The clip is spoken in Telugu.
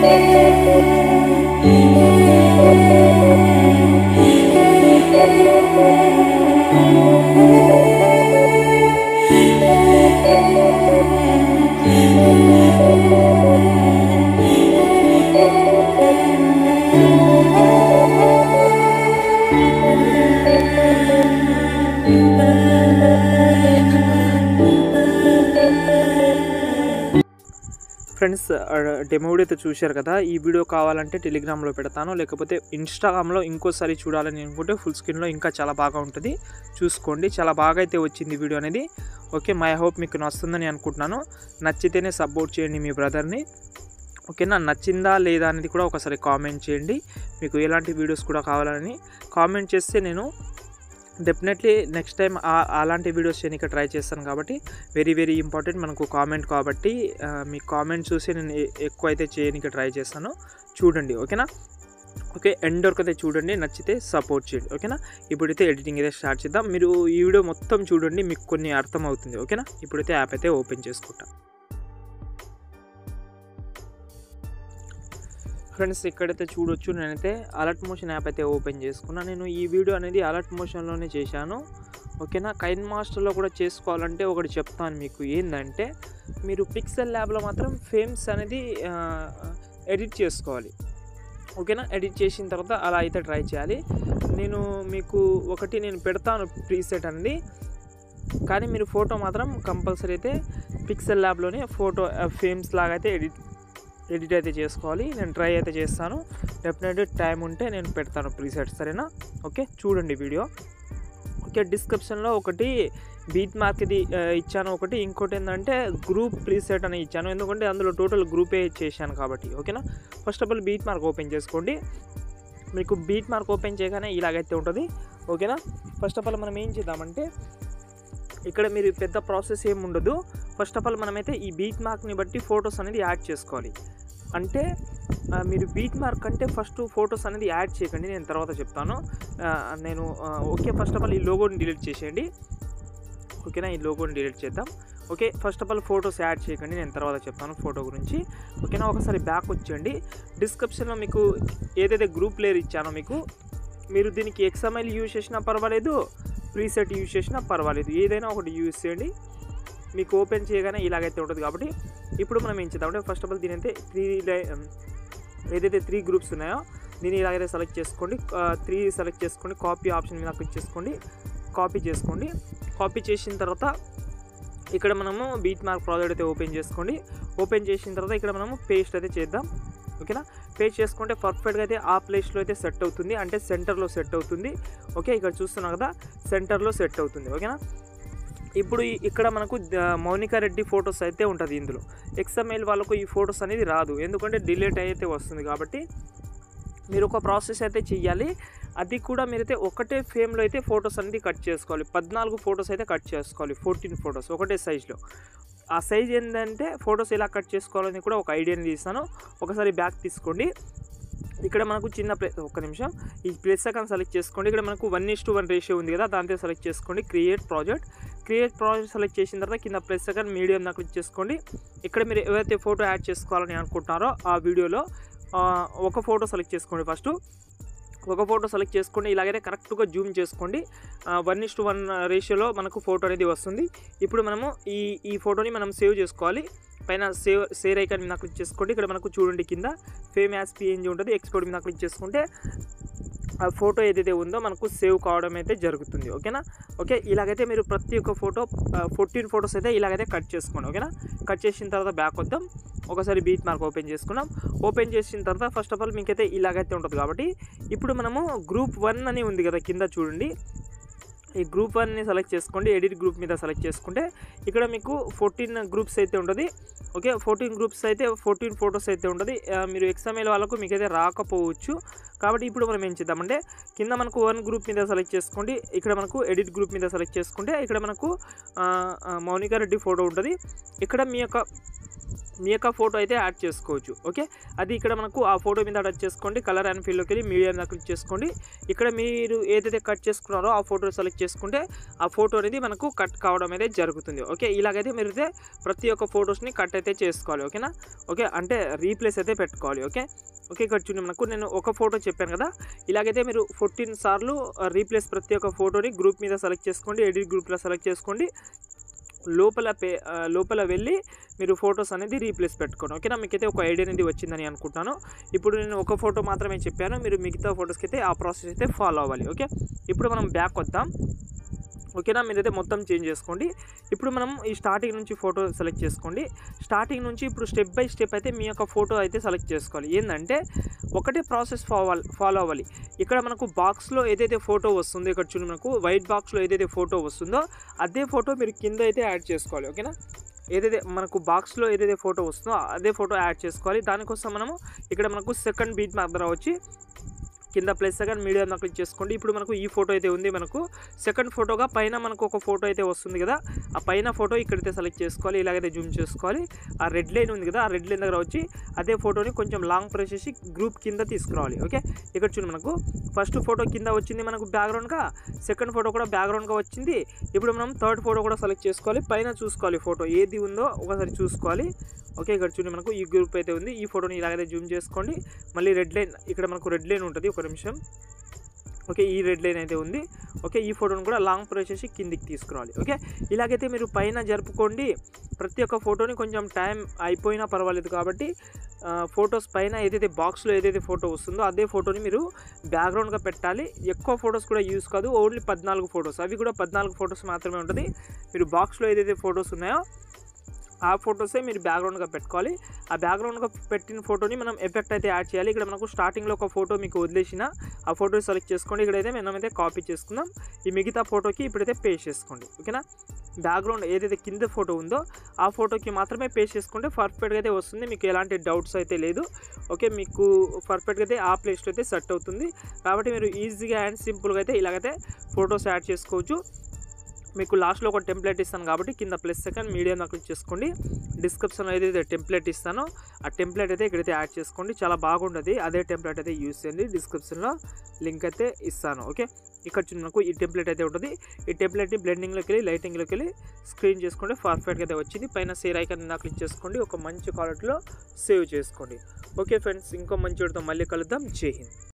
ఫ్రెండ్స్ డెమో వీడియో అయితే చూశారు కదా ఈ వీడియో కావాలంటే టెలిగ్రామ్లో పెడతాను లేకపోతే ఇన్స్టాగ్రామ్లో ఇంకోసారి చూడాలని అనుకుంటే ఫుల్ స్క్రీన్లో ఇంకా చాలా బాగా ఉంటుంది చూసుకోండి చాలా బాగా అయితే వచ్చింది వీడియో అనేది ఓకే మై హోప్ మీకు నచ్చుతుందని అనుకుంటున్నాను నచ్చితేనే సపోర్ట్ చేయండి మీ బ్రదర్ని ఓకేనా నచ్చిందా లేదా అనేది కూడా ఒకసారి కామెంట్ చేయండి మీకు ఎలాంటి వీడియోస్ కూడా కావాలని కామెంట్ చేస్తే నేను డెఫినెట్లీ నెక్స్ట్ టైం అలాంటి వీడియోస్ చేయడానికి ట్రై చేస్తాను కాబట్టి వెరీ వెరీ ఇంపార్టెంట్ మనకు కామెంట్ కాబట్టి ఆ, మీ కామెంట్ చూసి నేను ఎ- ఎక్కువ అయితే చేయడానికి ట్రై చేస్తాను చూడండి ఓకేనా ఓకే ఎండ్ వరకు అయితే చూడండి నచ్చితే సపోర్ట్ చేయండి ఓకేనా ఇప్పుడైతే ఎడిటింగ్ అయితే స్టార్ట్ చేద్దాం మీరు ఈ వీడియో మొత్తం చూడండి మీకు కొన్ని అర్థం అవుతుంది ఓకేనా ఇప్పుడైతే యాప్ అయితే ఓపెన్ చేసుకుంటా ఫ్రెండ్స్ ఇక్కడైతే చూడొచ్చు నేనైతే అలర్ట్ మోషన్ యాప్ అయితే ఓపెన్ చేసుకున్నా నేను ఈ వీడియో అనేది అలర్ట్ మోషన్లోనే చేశాను ఓకేనా కైన్ మాస్టర్లో కూడా చేసుకోవాలంటే ఒకటి చెప్తాను మీకు ఏంటంటే మీరు పిక్సెల్ ల్యాబ్లో మాత్రం ఫేమ్స్ అనేది ఎడిట్ చేసుకోవాలి ఓకేనా ఎడిట్ చేసిన తర్వాత అలా అయితే ట్రై చేయాలి నేను మీకు ఒకటి నేను పెడతాను ప్రీసెట్ అనేది కానీ మీరు ఫోటో మాత్రం కంపల్సరీ అయితే పిక్సెల్ ల్యాబ్లోనే ఫోటో ఫేమ్స్ లాగా అయితే ఎడిట్ ఎడిట్ అయితే చేసుకోవాలి నేను ట్రై అయితే చేస్తాను డెఫినెట్లీ టైం ఉంటే నేను పెడతాను ప్రీసెట్ సరేనా ఓకే చూడండి వీడియో ఓకే డిస్క్రిప్షన్లో ఒకటి బీట్ మార్క్ ఇది ఆ, ఇచ్చాను ఒకటి ఇంకోటి ఏంటంటే గ్రూప్ ప్రీసెట్ అని ఇచ్చాను ఎందుకంటే అందులో టోటల్ గ్రూపే చేశాను కాబట్టి ఓకేనా first of all beat mark open చేసుకోండి మీకు బీట్ మార్క్ ఓపెన్ చేయగానే ఇలాగైతే ఉంటుంది ఓకేనా ఫస్ట్ ఆఫ్ ఆల్ మనం ఏం చేద్దామంటే ఇక్కడ మీరు పెద్ద ప్రాసెస్ ఏమి ఉండదు ఫస్ట్ ఆఫ్ ఆల్ మనమైతే ఈ బీట్ మార్క్ని బట్టి ఫొటోస్ అనేది యాడ్ చేసుకోవాలి అంటే ఆ, మీరు బీట్ మార్క్ అంటే ఫస్ట్ ఫొటోస్ అనేది యాడ్ చేయకండి నేను తర్వాత చెప్తాను ఆ, నేను ఆ, ఓకే ఫస్ట్ ఆఫ్ ఆల్ ఈ లోగోని డిలీట్ చేసేయండి ఓకేనా ఈ లోగోని డిలీట్ చేద్దాం okay first of all photos add చేయకండి నేను తర్వాత చెప్తాను ఫోటో గురించి ఓకేనా ఒకసారి బ్యాక్ వచ్చేయండి డిస్క్రిప్షన్లో మీకు ఏదైతే గ్రూప్ లేయర్ ఇచ్చానో మీకు మీరు దీనికి ఎక్స్ఎంఎల్ యూజ్ చేసినా పర్వాలేదు ప్రీసెట్ యూజ్ చేసినా పర్వాలేదు ఏదైనా ఒకటి యూజ్ చేయండి మీకు ఓపెన్ చేయగానే ఇలాగైతే ఉంటుంది కాబట్టి ఇప్పుడు మనం ఏం చేద్దామంటే ఫస్ట్ ఆఫ్ ఆల్ దీని అయితే త్రీ ఏదైతే త్రీ గ్రూప్స్ ఉన్నాయో దీన్ని ఇలాగైతే సెలెక్ట్ చేసుకోండి త్రీ సెలెక్ట్ చేసుకోండి కాపీ ఆప్షన్ మీద క్లిక్ చేసుకోండి కాపీ చేసుకోండి కాపీ చేసిన తర్వాత ఇక్కడ మనము బీట్ మార్క్ ప్రాజెక్ట్ అయితే ఓపెన్ చేసుకోండి ఓపెన్ చేసిన తర్వాత ఇక్కడ మనము పేస్ట్ అయితే చేద్దాం ఓకేనా పేస్ట్ చేసుకుంటే పర్ఫెక్ట్గా అయితే ఆ ప్లేస్లో అయితే సెట్ అవుతుంది అంటే సెంటర్లో సెట్ అవుతుంది ఓకే ఇక్కడ చూస్తున్నాం కదా సెంటర్లో సెట్ అవుతుంది ఓకేనా ఇప్పుడు ఈ- ఇక్కడ మనకు ద- మౌనికా రెడ్డి ఫొటోస్ అయితే ఉంటుంది ఇందులో ఎక్స్ఎంఎల్ వాళ్ళకు ఈ ఫొటోస్ అనేది రాదు ఎందుకంటే డిలీట్ అయితే వస్తుంది కాబట్టి మీరు ఒక ప్రాసెస్ అయితే చెయ్యాలి అది కూడా మీరైతే ఒకటే ఫేమ్లో అయితే ఫొటోస్ అనేది కట్ చేసుకోవాలి పద్నాలుగు ఫొటోస్ అయితే కట్ చేసుకోవాలి ఫోర్టీన్ ఫొటోస్ ఒకటే సైజ్లో ఆ సైజ్ ఏంటంటే ఫొటోస్ ఎలా కట్ చేసుకోవాలని కూడా ఒక ఐడియాని తీస్తాను ఒకసారి బ్యాక్ తీసుకోండి ఇక్కడ మనకు చిన్న ప్లే ఒక్క నిమిషం ఈ ప్లస్ అకౌంట్ సెలెక్ట్ చేసుకోండి ఇక్కడ మనకు one is to one ratio ఉంది కదా దాంతో సెలెక్ట్ చేసుకోండి create project create project select చేసిన తర్వాత కింద ప్లస్ అకౌంట్ మీడియం దాకా క్లిక్ చేసుకోండి ఇక్కడ మీరు ఏవైతే ఫోటో యాడ్ చేసుకోవాలని అనుకుంటున్నారో ఆ వీడియోలో ఆ, ఒక ఫోటో సెలెక్ట్ చేసుకోండి ఫస్ట్ ఒక ఫోటో సెలెక్ట్ చేసుకోండి ఇలాగైతే కరెక్ట్గా జూమ్ చేసుకోండి వన్ ఇస్ టు వన్ రేషియోలో మనకు ఫోటో అనేది వస్తుంది ఇప్పుడు మనము ఈ ఈ ఫోటోని మనం సేవ్ చేసుకోవాలి పైన సేవ్ సేవ్ ఐకాన్ మీద క్లిక్ చేసుకోండి ఇక్కడ మనకు చూడండి కింద ఫేమ్ యాజ్ పిఎన్జీ ఉంటుంది ఎక్స్పోర్ట్ మీద క్లిక్ చేసుకుంటే ఆ ఫోటో ఏదైతే ఉందో మనకు సేవ్ కావడం అయితే జరుగుతుంది ఓకేనా ఓకే ఇలాగైతే మీరు ప్రతి ఒక్క ఫోటో ఫోర్టీన్ ఫొటోస్ అయితే ఇలాగైతే కట్ చేసుకోండి ఓకేనా కట్ చేసిన తర్వాత బ్యాక్ వద్దాం ఒకసారి బీట్ మార్క్ ఓపెన్ చేసుకున్నాం ఓపెన్ చేసిన తర్వాత ఫస్ట్ ఆఫ్ ఆల్ మీకైతే ఇలాగైతే ఉంటుంది కాబట్టి ఇప్పుడు మనము గ్రూప్ వన్ అని ఉంది కదా కింద చూడండి ఈ గ్రూప్ వన్ని సెలెక్ట్ చేసుకోండి ఎడిట్ గ్రూప్ మీద సెలెక్ట్ చేసుకుంటే ఇక్కడ మీకు ఫోర్టీన్ గ్రూప్స్ అయితే ఉంటుంది ఓకే ఫోర్టీన్ గ్రూప్స్ అయితే ఫోర్టీన్ ఫొటోస్ అయితే ఉంటుంది ఆ, మీరు ఎక్స్ఎంఎల్ వాళ్ళకు మీకు అయితే రాకపోవచ్చు కాబట్టి ఇప్పుడు మనం ఏం చేద్దామంటే కింద మనకు వన్ గ్రూప్ మీద సెలెక్ట్ చేసుకోండి ఇక్కడ మనకు ఎడిట్ గ్రూప్ మీద సెలెక్ట్ చేసుకుంటే ఇక్కడ మనకు ఆ, ఆ, మౌనికా రెడ్డి ఫోటో ఉంటుంది ఇక్కడ మీ యొక్క మీ యొక్క ఫోటో అయితే యాడ్ చేసుకోవచ్చు ఓకే అది ఇక్కడ మనకు ఆ ఫోటో మీద టచ్ చేసుకోండి కలర్ అండ్ ఫీల్డ్లోకి వెళ్ళి మీడియా మీద క్లిక్ చేసుకోండి ఇక్కడ మీరు ఏదైతే కట్ చేసుకున్నారో ఆ ఫోటో సెలెక్ట్ చేసుకుంటే ఆ ఫోటో అనేది మనకు కట్ కావడం అయితే జరుగుతుంది ఓకే ఇలాగైతే మీరు అయితే ప్రతి ఒక్క ఫొటోస్ని కట్ అయితే చేసుకోవాలి ఓకేనా ఓకే అంటే రీప్లేస్ అయితే పెట్టుకోవాలి ఓకే ఓకే ఇక్కడ చూడండి మనకు నేను ఒక ఫోటో చెప్పాను కదా ఇలాగైతే మీరు ఫోర్టీన్ సార్లు రీప్లేస్ ప్రతి ఒక్క ఫోటోని గ్రూప్ మీద సెలెక్ట్ చేసుకోండి ఎడిట్ గ్రూప్లో సెలెక్ట్ చేసుకోండి లోపల పే ఆ, లోపల వెళ్ళి మీరు ఫొటోస్ అనేది రీప్లేస్ పెట్టుకోండి ఓకేనా మీకైతే ఒక ఐడియా అనేది వచ్చిందని అనుకుంటాను ఇప్పుడు నేను ఒక ఫోటో మాత్రమే చెప్పాను మీరు మిగతా ఫొటోస్కి అయితే ఆ ప్రాసెస్ అయితే ఫాలో అవ్వాలి ఓకే ఇప్పుడు మనం బ్యాక్ వద్దాం ఓకేనా మీరైతే మొత్తం చేంజ్ చేసుకోండి ఇప్పుడు మనం ఈ స్టార్టింగ్ నుంచి ఫోటో సెలెక్ట్ చేసుకోండి స్టార్టింగ్ నుంచి ఇప్పుడు స్టెప్ బై స్టెప్ అయితే మీ యొక్క ఫోటో అయితే సెలెక్ట్ చేసుకోవాలి ఏంటంటే ఒకటే ప్రాసెస్ ఫాలో ఫాలో అవ్వాలి ఇక్కడ మనకు బాక్స్లో ఏదైతే ఫోటో వస్తుందో ఇక్కడ చూడండి మనకు వైట్ బాక్స్లో ఏదైతే ఫోటో వస్తుందో అదే ఫోటో మీరు కింద అయితే యాడ్ చేసుకోవాలి ఓకేనా ఏదైతే మనకు బాక్స్లో ఏదైతే ఫోటో వస్తుందో అదే ఫోటో యాడ్ చేసుకోవాలి దానికోసం మనము ఇక్కడ మనకు సెకండ్ బీట్ మాత్రం వచ్చి కింద ప్లస్ సెకండ్ మీడియా మీద క్లిక్ చేసుకోండి ఇప్పుడు మనకు ఈ ఫోటో అయితే ఉంది మనకు సెకండ్ ఫోటోగా పైన మనకు ఒక ఫోటో అయితే వస్తుంది కదా ఆ పైన ఫోటో ఇక్కడైతే సెలెక్ట్ చేసుకోవాలి ఇలాగైతే జూమ్ చేసుకోవాలి ఆ రెడ్ లైన్ ఉంది కదా ఆ రెడ్ లైన్ దగ్గర వచ్చి అదే ఫోటోని కొంచెం లాంగ్ ప్రెస్ చేసి గ్రూప్ కింద తీసుకురావాలి ఓకే ఇక్కడ చూడండి మనకు ఫస్ట్ ఫోటో కింద వచ్చింది మనకు బ్యాక్గ్రౌండ్గా సెకండ్ ఫోటో కూడా బ్యాక్గ్రౌండ్గా వచ్చింది ఇప్పుడు మనం థర్డ్ ఫోటో కూడా సెలెక్ట్ చేసుకోవాలి పైన చూసుకోవాలి ఫోటో ఏది ఉందో ఒకసారి చూసుకోవాలి ఓకే ఇక్కడ చూడండి మనకు ఈ గ్రూప్ అయితే ఉంది ఈ ఫోటోని ఇలాగైతే జూమ్ చేసుకోండి మళ్ళీ రెడ్ లైన్ ఇక్కడ మనకు రెడ్ లైన్ ఉంటుంది ఒక నిమిషం ఓకే ఈ రెడ్ లైన్ అయితే ఉంది ఓకే ఈ ఫోటోని కూడా లాంగ్ ప్రెస్ చేసి కిందికి తీసుకురావాలి ఓకే ఇలాగైతే మీరు పైన జరుపుకోండి ప్రతి ఒక్క ఫోటోని కొంచెం టైం అయిపోయినా పర్వాలేదు కాబట్టి ఫొటోస్ పైన ఏదైతే బాక్స్లో ఏదైతే ఫోటో వస్తుందో అదే ఫోటోని మీరు బ్యాక్గ్రౌండ్గా పెట్టాలి ఎక్కువ ఫొటోస్ కూడా యూస్ కాదు ఓన్లీ పద్నాలుగు ఫొటోస్ అవి కూడా పద్నాలుగు ఫొటోస్ మాత్రమే ఉంటుంది మీరు బాక్స్లో ఏదైతే ఫొటోస్ ఉన్నాయో ఆ ఫొటోసే మీరు బ్యాక్గ్రౌండ్గా పెట్టుకోవాలి ఆ బ్యాక్గ్రౌండ్గా పెట్టిన ఫోటోని మనం ఎఫెక్ట్ అయితే యాడ్ చేయాలి ఇక్కడ మనకు స్టార్టింగ్లో ఒక ఫోటో మీకు వదిలేసిన ఆ ఫోటో సెలెక్ట్ చేసుకోండి ఇక్కడైతే మనమైతే కాపీ చేసుకుందాం ఈ మిగతా ఫోటోకి ఇప్పుడైతే పేస్ట్ చేసుకోండి ఓకేనా బ్యాక్గ్రౌండ్ ఏదైతే కింద ఫోటో ఉందో ఆ ఫోటోకి మాత్రమే పేస్ట్ చేసుకుంటే పర్ఫెక్ట్గా అయితే వస్తుంది మీకు ఎలాంటి డౌట్స్ అయితే లేదు ఓకే మీకు పర్ఫెక్ట్గా అయితే ఆ ప్లేస్లో అయితే సెట్ అవుతుంది కాబట్టి మీరు ఈజీగా అండ్ సింపుల్గా అయితే ఇలాగైతే ఫొటోస్ యాడ్ చేసుకోవచ్చు మీకు లాస్ట్లో ఒక టెంప్లెట్ ఇస్తాను కాబట్టి కింద ప్లస్ సెకండ్ మీడియం క్లిక్ చేసుకోండి డిస్క్రిప్షన్లో ఏదైతే టెంప్లెట్ ఇస్తానో ఆ టెంప్లెట్ అయితే ఇక్కడైతే యాడ్ చేసుకోండి చాలా బాగుంటుంది అదే టెంప్లెట్ అయితే యూస్ చేయండి డిస్క్రిప్షన్లో లింక్ అయితే ఇస్తాను ఓకే ఇక్కడ చూడండి మనకు ఈ టెంప్లెట్ అయితే ఉంటుంది ఈ టెంప్లెట్ని బ్లెండింగ్లోకి వెళ్ళి లైటింగ్లోకి వెళ్ళి స్క్రీన్ చేసుకుంటే పర్ఫెక్ట్గా అయితే వచ్చింది పైన సేర్ ఐకాన్ మీద క్లిక్ చేసుకోండి ఒక మంచి క్వాలిటీలో సేవ్ చేసుకోండి ఓకే ఫ్రెండ్స్ ఇంకో మంచి వీడియోతో మళ్ళీ కలుద్దాం జై హింద్